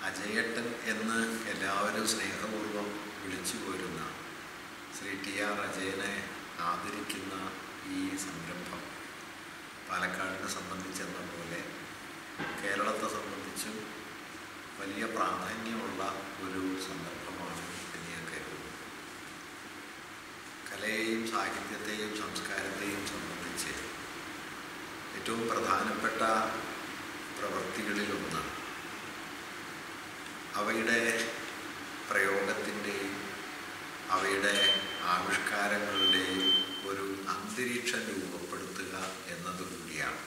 അജയേട്ടൻ എന്ന് എല്ലാവരും സ്നേഹപൂർവ്വം വിളിച്ചു പോരുന്ന ശ്രീ ടി ആർ അജയനെ ആദരിക്കുന്ന ഈ സംരംഭം പാലക്കാടിനെ സംബന്ധിച്ചെന്ന പോലെ കേരളത്തെ സംബന്ധിച്ചും വലിയ പ്രാധാന്യമുള്ള ഒരു സന്ദർഭമാണ് എന്ന് ഞാൻ കരുതുന്നു കലയെയും സാഹിത്യത്തെയും സംസ്കാരത്തെയും സംബന്ധിച്ച് ഏറ്റവും പ്രധാനപ്പെട്ട പ്രവൃത്തികളിലൊന്ന് അവയുടെ പ്രയോഗത്തിൻ്റെയും അവയുടെ ആവിഷ്കാരങ്ങളുടെയും ഒരു അന്തരീക്ഷം രൂപപ്പെടുത്തുക എന്നതുകൂടിയാണ്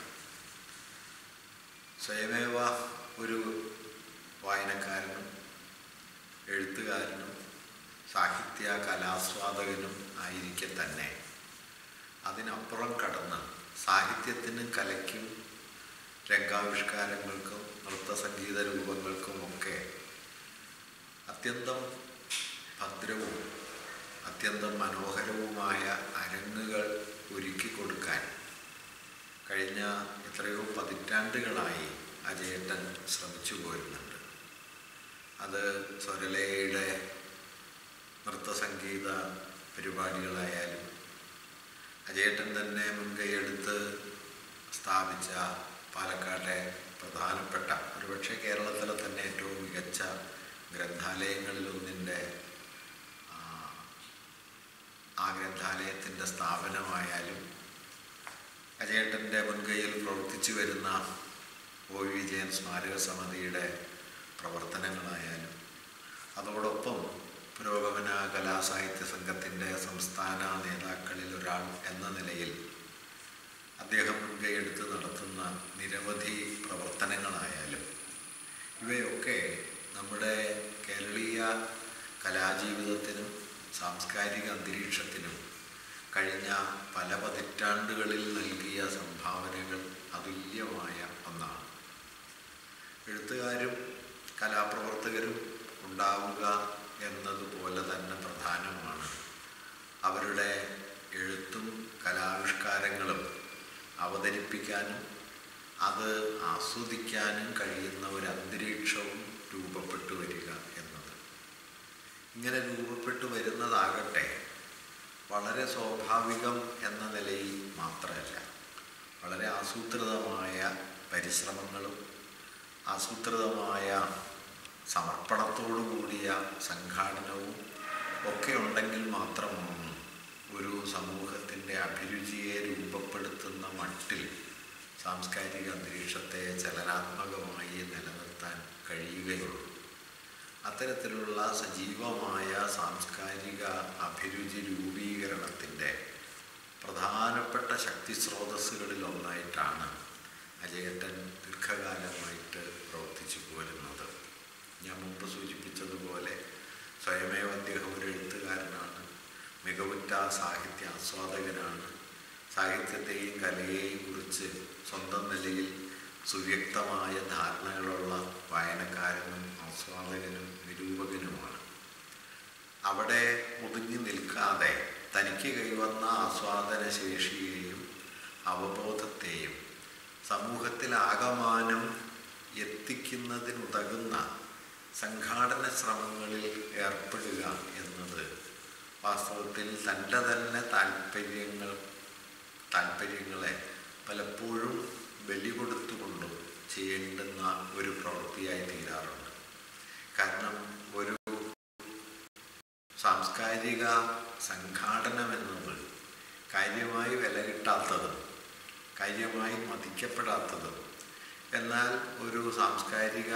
സ്വയമേവ ഒരു വായനക്കാരനും എഴുത്തുകാരനും സാഹിത്യ കലാസ്വാദകനും ആയിരിക്കെ തന്നെ അതിനപ്പുറം കടന്ന് സാഹിത്യത്തിനും കലയ്ക്കും രംഗാവിഷ്കാരങ്ങൾക്കും നൃത്തസംഗീത രൂപങ്ങൾക്കുമൊക്കെ അത്യന്തം ഭദ്രവും അത്യന്തം മനോഹരവുമായ അരങ്ങുകൾ ഒരുക്കി കൊടുക്കാൻ കഴിഞ്ഞ എത്രയോ പതിറ്റാണ്ടുകളായി അജയേട്ടൻ ശ്രമിച്ചു പോരുന്നുണ്ട് അത് സ്വരലയുടെ നൃത്തസംഗീത പരിപാടികളായാലും അജയേട്ടൻ തന്നെ മുൻകൈയെടുത്ത് സ്ഥാപിച്ച പാലക്കാട്ടെ പ്രധാനപ്പെട്ട ഒരുപക്ഷെ കേരളത്തിലെ തന്നെ ഏറ്റവും മികച്ച ഗ്രന്ഥാലയങ്ങളിലൊന്നിൻ്റെ ആ ഗ്രന്ഥാലയത്തിൻ്റെ സ്ഥാപനമായാലും അജയേട്ടൻ്റെ മുൻകൈയിൽ പ്രവർത്തിച്ചു വരുന്ന ഒ വി വിജയൻ സ്മാരക സമിതിയുടെ പ്രവർത്തനങ്ങളായാലും അതോടൊപ്പം പുരോഗമന കലാസാഹിത്യ സംഘത്തിൻ്റെ സംസ്ഥാന നേതാക്കളിൽ ഒരാൾ എന്ന നിലയിൽ അദ്ദേഹം മുൻകൈയെടുത്ത് നടത്തുന്ന നിരവധി പ്രവർത്തനങ്ങളായാലും ഇവയൊക്കെ നമ്മുടെ കേരളീയ കലാജീവിതത്തിനും സാംസ്കാരിക അന്തരീക്ഷത്തിനും കഴിഞ്ഞ പല പതിറ്റാണ്ടുകളിൽ നൽകിയ സംഭാവനകൾ അതുല്യമായ ഒന്നാണ് എഴുത്തുകാരും കലാപ്രവർത്തകരും ഉണ്ടാവുക എന്നതുപോലെ തന്നെ പ്രധാനമാണ് അവരുടെ എഴുത്തും കലാവിഷ്കാരങ്ങളും അവതരിപ്പിക്കാനും അത് ആസ്വദിക്കാനും കഴിയുന്ന ഒരു അന്തരീക്ഷവും രൂപപ്പെട്ടു വരിക എന്നത് ഇങ്ങനെ രൂപപ്പെട്ടു വരുന്നതാകട്ടെ വളരെ സ്വാഭാവികം എന്ന നിലയിൽ മാത്രമല്ല വളരെ ആസൂത്രിതമായ പരിശ്രമങ്ങളും ആസൂത്രിതമായ സമർപ്പണത്തോടു കൂടിയ സംഘാടനവും ഒക്കെ ഉണ്ടെങ്കിൽ മാത്രമാണ് ഒരു സമൂഹത്തിൻ്റെ അഭിരുചിയെ രൂപപ്പെടുത്തുന്ന മട്ടിൽ സാംസ്കാരിക അന്തരീക്ഷത്തെ ചലനാത്മകമായി നിലനിർത്താൻ കഴിയുകയുള്ളൂ അത്തരത്തിലുള്ള സജീവമായ സാംസ്കാരിക അഭിരുചി രൂപീകരണത്തിൻ്റെ പ്രധാനപ്പെട്ട ശക്തി സ്രോതസ്സുകളിൽ ഒന്നായിട്ടാണ് അജയേട്ടൻ ദീർഘകാലമായിട്ട് പ്രവർത്തിച്ചു പോരുന്നത് ഞാൻ മുമ്പ് സൂചിപ്പിച്ചതുപോലെ സ്വയമേവ അദ്ദേഹം ഒരു എഴുത്തുകാരനാണ് മികവുറ്റ സാഹിത്യ ആസ്വാദകനാണ് സാഹിത്യത്തെയും കലയെയും കുറിച്ച് സ്വന്തം നിലയിൽ സുവ്യക്തമായ ധാരണകളുള്ള വായനക്കാരനും ആസ്വാദകനും നിരൂപകനുമാണ് അവിടെ ഒതുങ്ങി നിൽക്കാതെ തനിക്ക് കൈവന്ന ആസ്വാദന ശേഷിയെയും അവബോധത്തെയും സമൂഹത്തിൽ ആകമാനം എത്തിക്കുന്നതിനുതകുന്ന സംഘാടന ശ്രമങ്ങളിൽ ഏർപ്പെടുക എന്നത് വാസ്തവത്തിൽ തൻ്റെ തന്നെ താല്പര്യങ്ങൾ താല്പര്യങ്ങളെ പലപ്പോഴും ബലി കൊടുത്തുകൊണ്ടും ചെയ്യേണ്ടുന്ന ഒരു പ്രവൃത്തിയായി തീരാറുണ്ട് കാരണം ഒരു സാംസ്കാരിക സംഘാടനം എന്നത് കാര്യമായി വില കിട്ടാത്തതും കാര്യമായി മതിക്കപ്പെടാത്തതും എന്നാൽ ഒരു സാംസ്കാരിക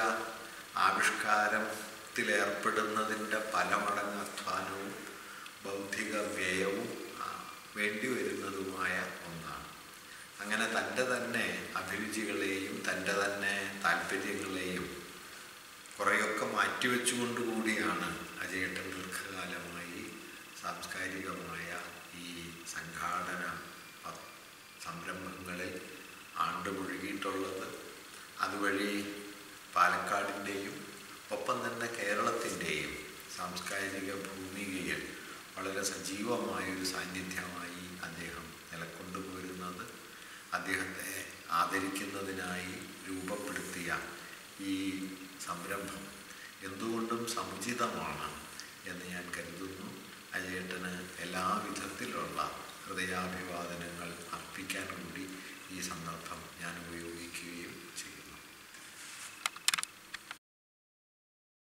ആവിഷ്കാരത്തിലേർപ്പെടുന്നതിൻ്റെ പല മടങ്ങ് അധ്വാനവും ബൗദ്ധിക വ്യയവും വേണ്ടി വരുന്നതുമായ ഒന്നാണ് അങ്ങനെ തൻ്റെ തന്നെ അഭിരുചികളെയും തൻ്റെ തന്നെ താല്പര്യങ്ങളെയും കുറേയൊക്കെ മാറ്റിവെച്ചുകൊണ്ട് കൂടിയാണ് അജയേട്ടൻ ദീർഘകാലമായി സാംസ്കാരികമായ ഈ സംഘാടന സംരംഭങ്ങളിൽ ആണ്ടുമുഴുകിയിട്ടുള്ളത് അതുവഴി പാലക്കാടിൻ്റെയും ഒപ്പം തന്നെ കേരളത്തിൻ്റെയും സാംസ്കാരിക ഭൂമികയിൽ വളരെ സജീവമായ ഒരു സാന്നിധ്യമായി അദ്ദേഹം നിലക്കൊണ്ടുപോരുന്നത് അദ്ദേഹത്തെ ആദരിക്കുന്നതിനായി രൂപപ്പെടുത്തിയ ഈ സംരംഭം എന്തുകൊണ്ടും സമുചിതമാണ് എന്ന് ഞാൻ കരുതുന്നു അജയേട്ടന് എല്ലാ വിധത്തിലുള്ള ഹൃദയാഭിവാദനങ്ങൾ അർപ്പിക്കാൻ കൂടി ഈ സന്ദർഭം ഞാൻ ഉപയോഗിക്കുക